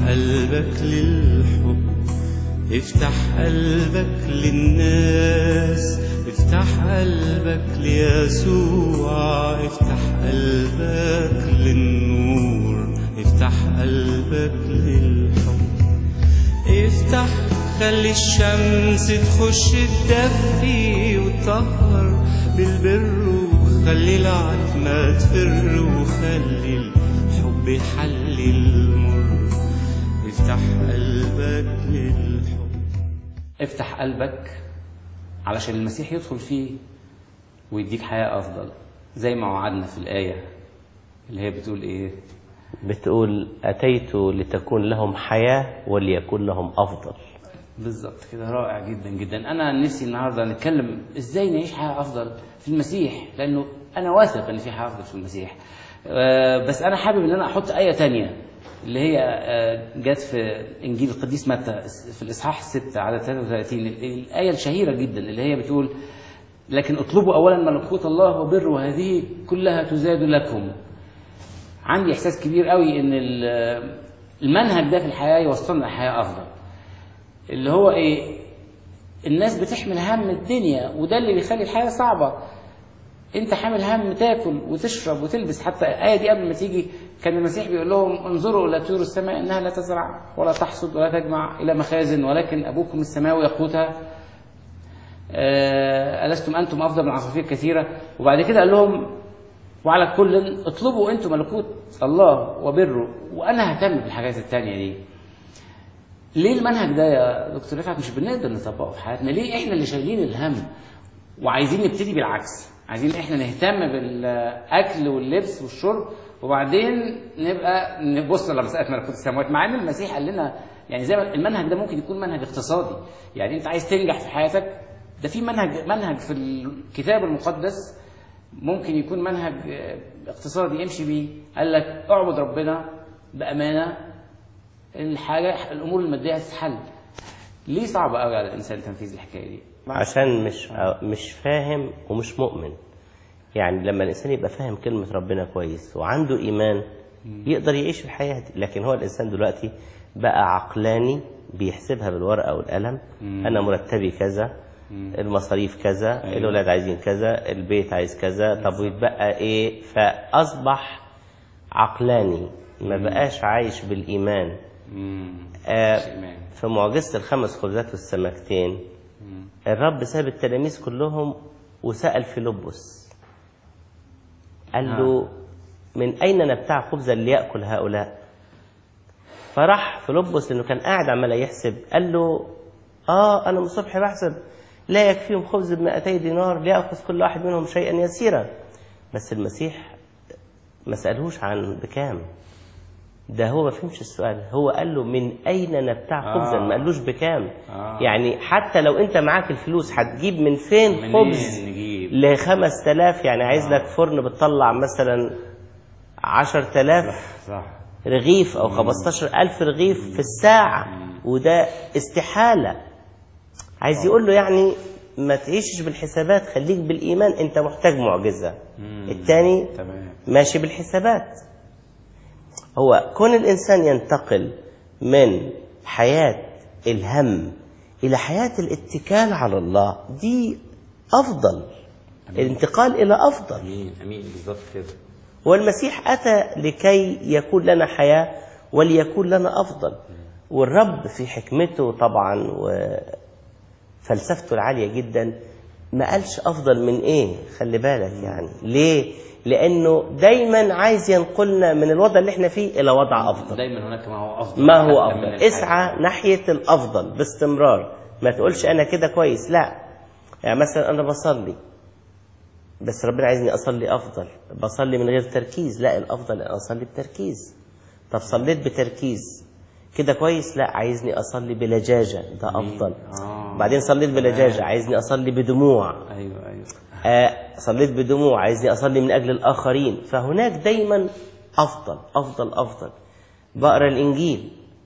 قلبك للحب افتح قلبك للناس افتح قلبك ليسوع افتح قلبك للنور افتح قلبك للحب افتح خلي الشمس تخش تدفي وتطهر بالبر وخلي العتمة تفر وخلي الحب يحلي المر افتح قلبك للحب افتح قلبك علشان المسيح يدخل فيه ويديك حياة أفضل زي ما وعدنا في الآية اللي هي بتقول إيه بتقول أتيت لتكون لهم حياة وليكن لهم أفضل بالظبط كده رائع جدا جدا انا نفسي النهارده نتكلم ازاي نعيش حياه افضل في المسيح لانه انا واثق ان في حياه افضل في المسيح آه، بس انا حابب ان انا احط ايه تانية اللي هي آه، جت في انجيل القديس متى في الاصحاح الستة على 33 الايه الشهيره جدا اللي هي بتقول لكن اطلبوا اولا ملكوت الله وبره وهذه كلها تزاد لكم عندي احساس كبير قوي ان ال- المنهج ده في الحياه يوصلنا لحياه افضل اللي هو ايه الناس بتحمل هم الدنيا وده اللي بيخلي الحياه صعبه انت حامل هم تاكل وتشرب وتلبس حتى الايه دي قبل ما تيجي كان المسيح بيقول لهم انظروا الى طيور السماء انها لا تزرع ولا تحصد ولا تجمع الى مخازن ولكن ابوكم السماوي يقوتها آه، ألستم أنتم أفضل من عصافير كثيرة وبعد كده قال لهم وعلى كل اطلبوا أنتم ملكوت الله وبره وأنا ههتم بالحاجات التانية دي ليه المنهج ده يا دكتور رفعت مش بنقدر نطبقه في حياتنا ليه احنا اللي شايلين الهم وعايزين نبتدي بالعكس عايزين احنا نهتم بالاكل واللبس والشرب وبعدين نبقى نبص لمساله ملكوت السماوات مع ان المسيح قال لنا يعني زي ما المنهج ده ممكن يكون منهج اقتصادي يعني انت عايز تنجح في حياتك ده في منهج منهج في الكتاب المقدس ممكن يكون منهج آه، اقتصادي امشي بيه قال لك اعبد ربنا بامانه الحاجه الامور الماديه هتتحل ليه صعب قوي على الانسان تنفيذ الحكايه دي عشان مش مش فاهم ومش مؤمن يعني لما الانسان يبقى فاهم كلمه ربنا كويس وعنده ايمان يقدر يعيش الحياه دي لكن هو الانسان دلوقتي بقى عقلاني بيحسبها بالورقه والقلم انا مرتبي كذا المصاريف كذا أيوة. الاولاد عايزين كذا البيت عايز كذا طب ويتبقى ايه فاصبح عقلاني ما بقاش عايش بالايمان امم آه إيمان. في معجزة الخمس خبزات والسمكتين الرب ساب التلاميذ كلهم وسأل فيلبس قال له من أين نبتاع خبزا ليأكل هؤلاء فراح فيلبس لأنه كان قاعد عمال يحسب قال له آه أنا من الصبح بحسب لا يكفيهم خبز ب 200 دينار ليأخذ كل واحد منهم شيئا يسيرا بس المسيح ما سألهوش عن بكام ده هو ما فهمش السؤال هو قال له من اين نبتاع خبزا آه. ما قالوش بكام آه. يعني حتى لو انت معاك الفلوس هتجيب من فين منين خبز نجيب؟ ل 5000 يعني عايز لك فرن بتطلع مثلا 10000 صح رغيف او 15000 رغيف في الساعه وده استحاله عايز يقول له يعني ما تعيشش بالحسابات خليك بالايمان انت محتاج معجزه الثاني تمام ماشي بالحسابات هو كون الإنسان ينتقل من حياة الهم إلى حياة الاتكال على الله دي أفضل الانتقال إلى أفضل امين امين بالظبط كده والمسيح أتى لكي يكون لنا حياة وليكون لنا أفضل والرب في حكمته طبعا وفلسفته العالية جدا ما قالش أفضل من إيه خلي بالك يعني ليه لأنه دايما عايز ينقلنا من الوضع اللي احنا فيه إلى وضع أفضل دايما هناك ما هو افضل ما هو حتى من أفضل الحياة. اسعى ناحية الأفضل باستمرار ما تقولش أنا كده كويس لا يعني مثلا أنا بصلي بس ربنا عايزني أصلي أفضل بصلي من غير تركيز لا الأفضل أن أصلي بتركيز طب صليت بتركيز كده كويس لا عايزني أصلي بلجاجة ده أفضل آه. بعدين صليت بلجاجة عايزني أصلي بدموع ايوه ايوه آه، صليت بدموع عايزني اصلي من اجل الاخرين فهناك دايما افضل افضل افضل بقرا الانجيل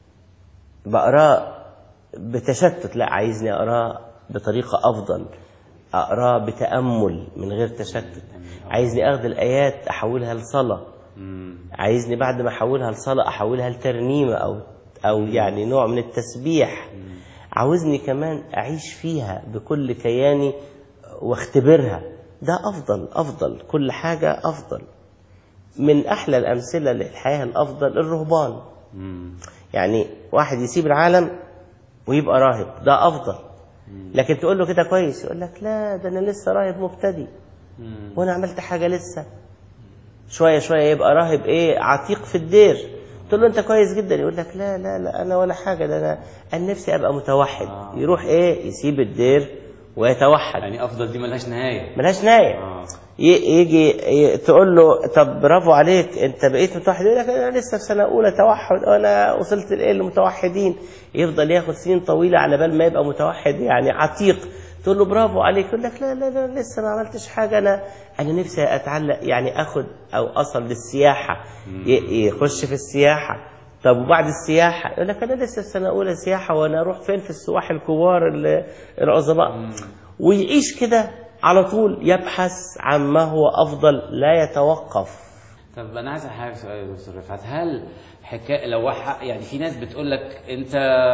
بقراه بتشتت لا عايزني اقراه بطريقه افضل اقراه بتامل من غير تشتت عايزني اخد الايات احولها لصلاه عايزني بعد ما احولها لصلاه احولها لترنيمه او أو يعني نوع من التسبيح عاوزني كمان أعيش فيها بكل كياني واختبرها ده أفضل أفضل كل حاجة أفضل من أحلى الأمثلة للحياة الأفضل الرهبان يعني واحد يسيب العالم ويبقى راهب ده أفضل لكن تقول له كده كويس يقول لك لا ده أنا لسه راهب مبتدئ وأنا عملت حاجة لسه شوية شوية يبقى راهب إيه عتيق في الدير تقول له أنت كويس جدا يقول لك لا لا لا أنا ولا حاجة ده أنا أنا نفسي أبقى متوحد يروح إيه يسيب الدير ويتوحد يعني افضل دي ملهاش نهايه ملهاش نهاية اه ي- يجي ي- تقول له طب برافو عليك انت بقيت متوحد يقول لك انا لسه في سنه اولى توحد وانا وصلت لايه المتوحدين يفضل ياخد سنين طويله على بال ما يبقى متوحد يعني عتيق تقول له برافو عليك يقول لك لا لا لا لسه ما عملتش حاجه انا انا نفسي اتعلق يعني اخد او اصل للسياحه ي- يخش في السياحه طب وبعد السياحه يقول لك انا لسه في سنه اولى سياحه وانا اروح فين في السواح الكبار ال- العظماء ويعيش كده على طول يبحث عن ما هو افضل لا يتوقف طب انا عايز اسالك سؤال يا دكتور رفعت هل حكايه لو وح- يعني في ناس بتقول لك انت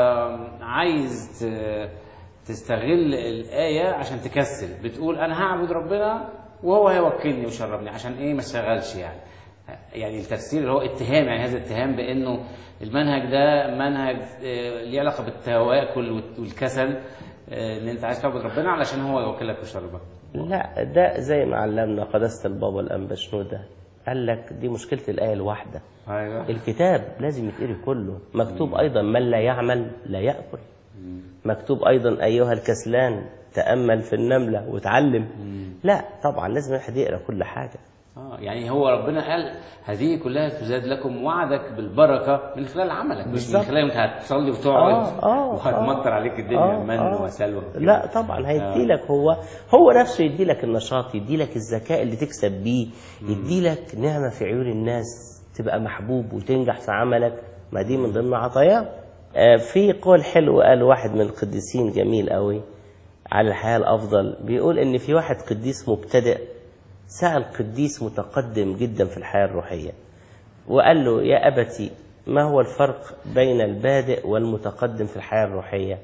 عايز ت- تستغل الايه عشان تكسل بتقول انا هعبد ربنا وهو هيوكلني ويشربني عشان ايه ما اشتغلش يعني يعني التفسير اللي هو اتهام يعني هذا اتهام بانه المنهج ده منهج آه، ليه علاقه بالتواكل والت- والكسل آه، ان انت عايز تعبد ربنا علشان هو يوكلك ويشربك لا ده زي ما علمنا قداسه البابا الانبا شنوده قال لك دي مشكله الايه الواحده ايوه الكتاب لازم يتقري كله مكتوب ايضا من لا يعمل لا ياكل مكتوب ايضا ايها الكسلان تامل في النمله وتعلم لا طبعا لازم الواحد يقرا كل حاجه اه يعني هو ربنا قال هذه كلها تزاد لكم وعدك بالبركه من خلال عملك مش من بالظبط. خلال انت هتصلي وتقعد آه، آه، وهتمطر آه. عليك الدنيا آه، من آه. وسلوى لا طبعا هيدي لك هو هو نفسه يدي لك النشاط يدي لك الذكاء اللي تكسب بيه يدي لك نعمه في عيون الناس تبقى محبوب وتنجح في عملك ما دي من ضمن عطاياه آه، في قول حلو قال واحد من القديسين جميل قوي على الحياه الافضل بيقول ان في واحد قديس مبتدئ سأل قديس متقدم جدا في الحياه الروحيه وقال له يا أبتي ما هو الفرق بين البادئ والمتقدم في الحياة الروحية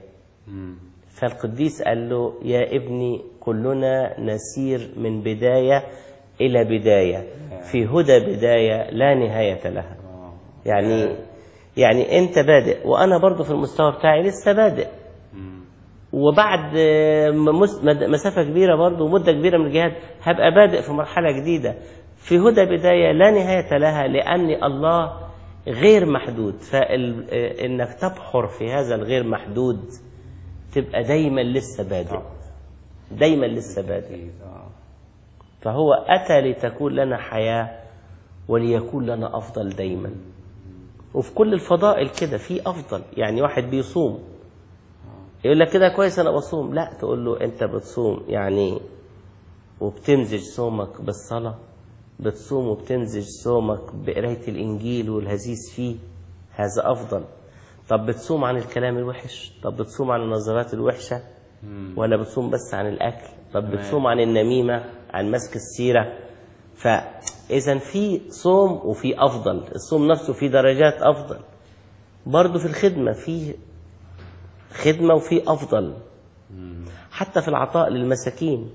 فالقديس قال له يا ابني كلنا نسير من بداية إلى بداية في هدى بداية لا نهاية لها يعني يعني أنت بادئ وأنا برضو في المستوى بتاعي لسه بادئ وبعد مس- مد- مسافة كبيرة برضه ومدة كبيرة من الجهاد هبقى بادئ في مرحلة جديدة في هدى بداية لا نهاية لها لأن الله غير محدود فإنك تبحر في هذا الغير محدود تبقى دايما لسه بادئ دايما لسه بادئ أكيد، آه. فهو أتى لتكون لنا حياة وليكون لنا أفضل دايما وفي كل الفضائل كده في أفضل يعني واحد بيصوم يقول لك كده كويس أنا بصوم لا تقول له أنت بتصوم يعني وبتمزج صومك بالصلاة بتصوم وبتمزج صومك بقراية الإنجيل والهزيز فيه هذا أفضل طب بتصوم عن الكلام الوحش طب بتصوم عن النظرات الوحشة ولا بتصوم بس عن الأكل طب بتصوم عن النميمة عن مسك السيرة فإذا في صوم وفي أفضل الصوم نفسه في درجات أفضل برضه في الخدمة في خدمة وفي أفضل حتى في العطاء للمساكين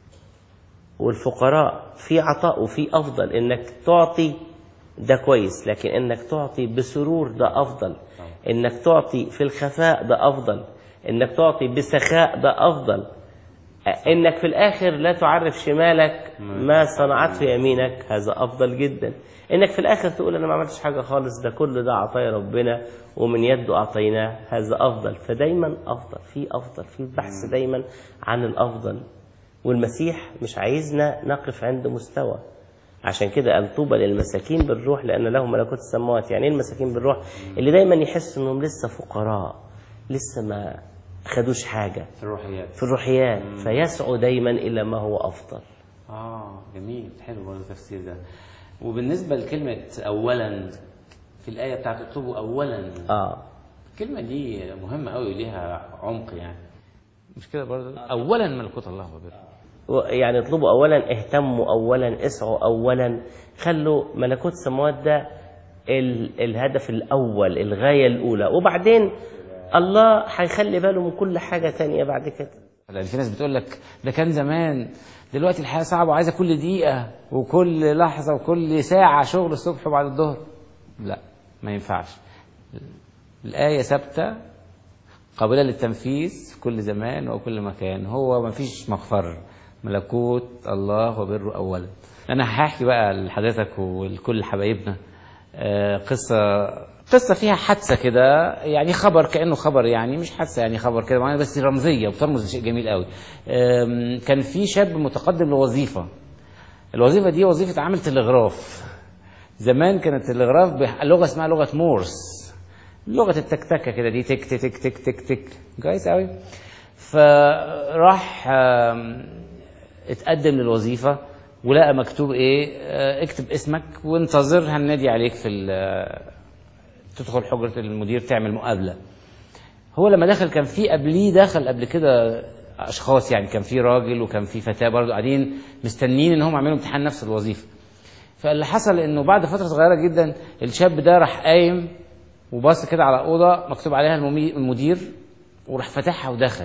والفقراء في عطاء وفي أفضل إنك تعطي ده كويس لكن إنك تعطي بسرور ده أفضل إنك تعطي في الخفاء ده أفضل إنك تعطي بسخاء ده أفضل إنك في الآخر لا تعرف شمالك ما صنعته يمينك هذا أفضل جدا إنك في الآخر تقول أنا ما عملتش حاجة خالص ده كل ده عطايا ربنا ومن يده أعطيناه هذا أفضل فدايما أفضل في أفضل في بحث دايما عن الأفضل والمسيح مش عايزنا نقف عند مستوى عشان كده قال طوبى للمساكين بالروح لأن لهم ملكوت السماوات يعني ايه المساكين بالروح اللي دايما يحسوا انهم لسه فقراء لسه ما خدوش حاجة في الروحيات في الروحيات فيسعوا دايما إلى ما هو أفضل اه جميل حلو برضه التفسير ده وبالنسبه لكلمه اولا في الايه بتاعت اطلبوا اولا آه الكلمه دي مهمه قوي ليها عمق يعني مش كده برضه اولا ملكوت الله وبره و- يعني اطلبوا أولا اهتموا أولا اسعوا أولا خلوا ملكوت السماوات ده ال- الهدف الأول الغاية الأولى وبعدين الله هيخلي باله من كل حاجة تانية بعد كده لان في ناس بتقول لك ده كان زمان دلوقتي الحياه صعبه وعايزه كل دقيقه وكل لحظه وكل ساعه شغل الصبح وبعد الظهر لا ما ينفعش الايه ثابته قابله للتنفيذ في كل زمان وكل مكان هو ما فيش مغفر ملكوت الله وبره اولا انا هحكي بقى لحضرتك ولكل حبايبنا آه، قصه قصه فيها حادثه كده يعني خبر كانه خبر يعني مش حادثه يعني خبر كده معينة بس رمزيه وترمز لشيء جميل قوي آم، كان في شاب متقدم لوظيفه الوظيفه دي وظيفه عامل تلغراف زمان كانت التلغراف بلغه اسمها لغه مورس لغه التكتكه كده دي تك تك تك تك تك كويس قوي فراح آم، اتقدم للوظيفه ولقى مكتوب ايه آه، اكتب اسمك وانتظر هننادي عليك في ال- تدخل حجره المدير تعمل مقابله هو لما دخل كان في قبليه دخل قبل كده اشخاص يعني كان في راجل وكان في فتاه برضه قاعدين مستنيين ان هم يعملوا امتحان نفس الوظيفه فاللي حصل انه بعد فتره صغيره جدا الشاب ده راح قايم وبص كده على اوضه مكتوب عليها الممي- المدير وراح فاتحها ودخل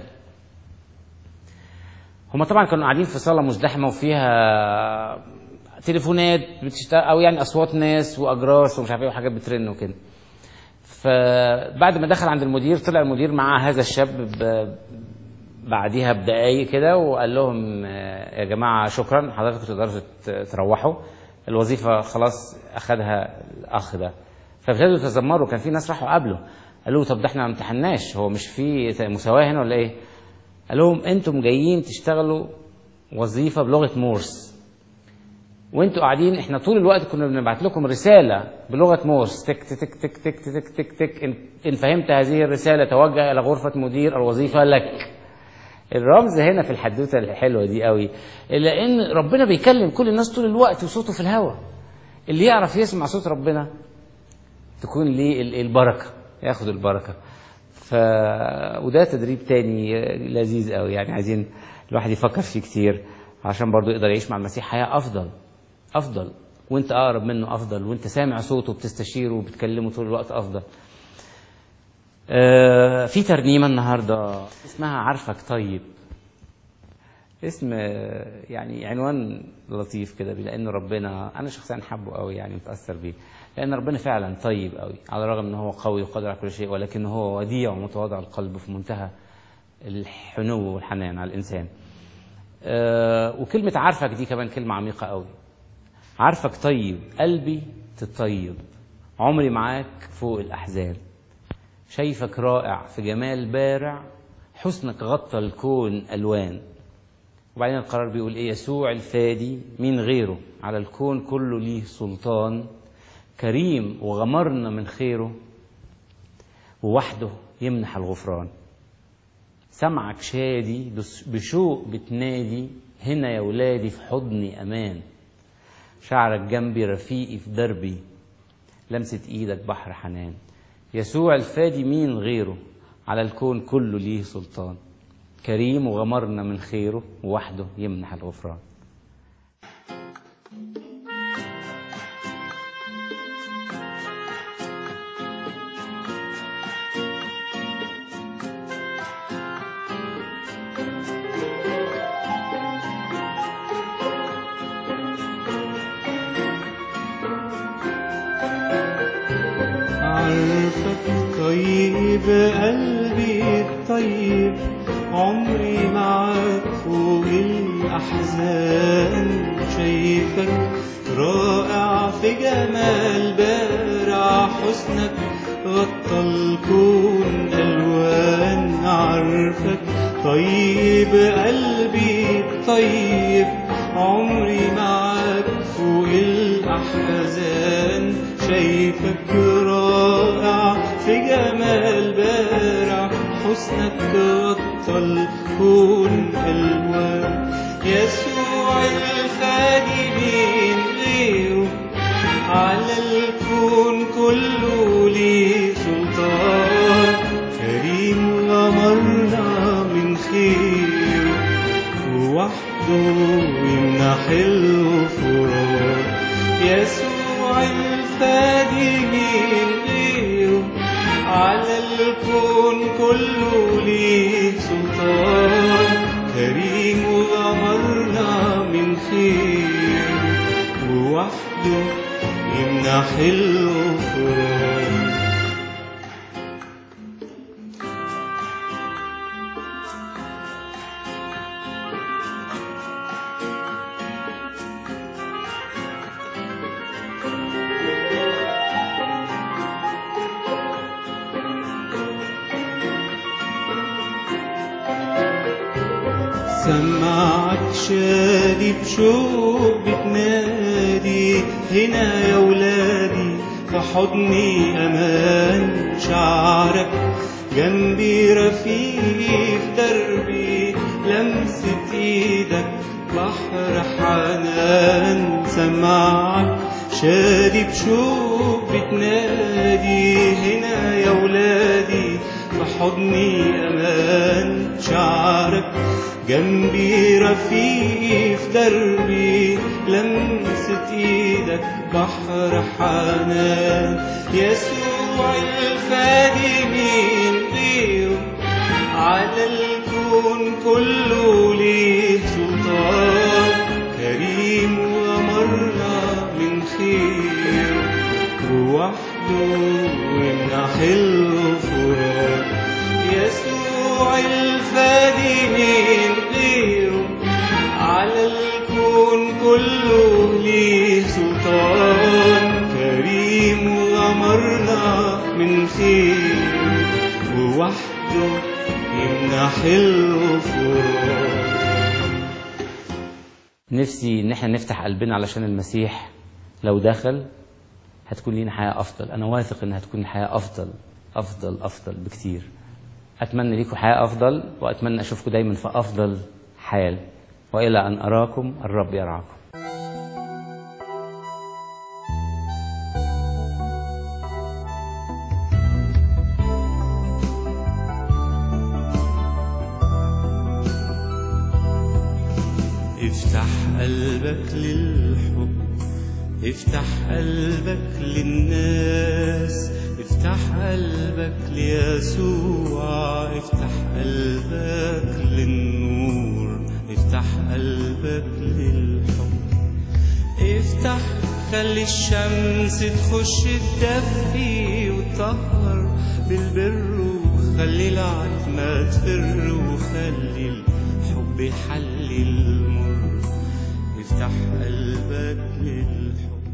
هما طبعا كانوا قاعدين في صاله مزدحمه وفيها تليفونات بتشتغل او يعني اصوات ناس واجراس ومش عارف ايه وحاجات بترن وكده فبعد ما دخل عند المدير طلع المدير مع هذا الشاب ب- بعديها بدقايق كده وقال لهم آه، يا جماعه شكرا حضراتكم تقدروا تت- تروحوا الوظيفه خلاص اخذها الاخ ده فابتدوا يتذمروا كان في ناس راحوا قبله قالوا له طب ده احنا ما امتحناش هو مش في ت- مساواه هنا ولا ايه؟ قال لهم انتم جايين تشتغلوا وظيفه بلغه مورس وانتوا قاعدين احنا طول الوقت كنا بنبعت لكم رساله بلغه مورس تك تك تك تك تك تك تك تك ان, ان فهمت هذه الرساله توجه الى غرفه مدير الوظيفه لك الرمز هنا في الحدوته الحلوه دي قوي الا ان ربنا بيكلم كل الناس طول الوقت وصوته في الهواء اللي يعرف يسمع صوت ربنا تكون ليه ال- البركه ياخد البركه ف وده تدريب تاني لذيذ قوي يعني عايزين الواحد يفكر فيه كتير عشان برضو يقدر يعيش مع المسيح حياه افضل افضل وانت اقرب منه افضل وانت سامع صوته وبتستشيره وبتكلمه طول الوقت افضل آه، في ترنيمه النهارده اسمها عارفك طيب اسم آه، يعني عنوان لطيف كده لان ربنا انا شخصيا حبه قوي يعني متاثر بيه لان ربنا فعلا طيب قوي على الرغم ان هو قوي وقادر على كل شيء ولكن هو وديع ومتواضع القلب في منتهى الحنو والحنان على الانسان آه، وكلمه عارفك دي كمان كلمه عميقه قوي عارفك طيب قلبي تطيب عمري معاك فوق الاحزان شايفك رائع في جمال بارع حسنك غطى الكون الوان وبعدين القرار بيقول ايه يسوع الفادي مين غيره على الكون كله ليه سلطان كريم وغمرنا من خيره ووحده يمنح الغفران سمعك شادي بس- بشوق بتنادي هنا يا ولادي في حضني امان شعرك جنبي رفيقي في دربي لمسة ايدك بحر حنان يسوع الفادي مين غيره على الكون كله ليه سلطان كريم وغمرنا من خيره ووحده يمنح الغفران عارفك طيب قلبي الطيب عمري معاك فوق الأحزان شايفك رائع في جمال بارع حسنك غطى الكون ألوان عارفك طيب قلبي طيب عمري معاك فوق الأحزان شايفك رائع في جمال بارع حسنك غطى الكون ألوان يسوع الفادي مين غيره على الكون كله ليه سلطان كريم غمرنا من خيره ووحده يمنح الغفران يسوع يسوع الفادي مين غيره على الكون كله ليه سلطان كريم وغمرنا من خير ووحده يمنح الغفران سمعك شادي بشوق بتنادي هنا يا ولادي في حضني امان شعرك جنبي رفيق دربي لمسة ايدك بحر حنان سمعك شادي بشوق بتنادي هنا يا ولادي في حضني امان شعرك جنبي رفيق في دربي لمسة ايدك بحر حنان يسوع الفادي مين غيره على الكون كله ليه سلطان كريم ومرنا من خير ووحده يمنح الغفران يسوع الفادي من غيره على الكون كله ليه سلطان كريم وغمرنا من خير ووحده يمنح الغفران نفسي ان احنا نفتح قلبنا علشان المسيح لو دخل هتكون لينا حياه افضل انا واثق ان هتكون الحياه افضل افضل افضل بكتير اتمنى ليكم حياه افضل واتمنى اشوفكم دايما في افضل حال والى ان اراكم الرب يرعاكم افتح قلبك للحب افتح قلبك للناس افتح قلبك ليسوع افتح قلبك للنور افتح قلبك للحب افتح خلي الشمس تخش تدفي وتطهر بالبر وخلي العتمة تفر وخلي الحب يحلي المر افتح قلبك للحب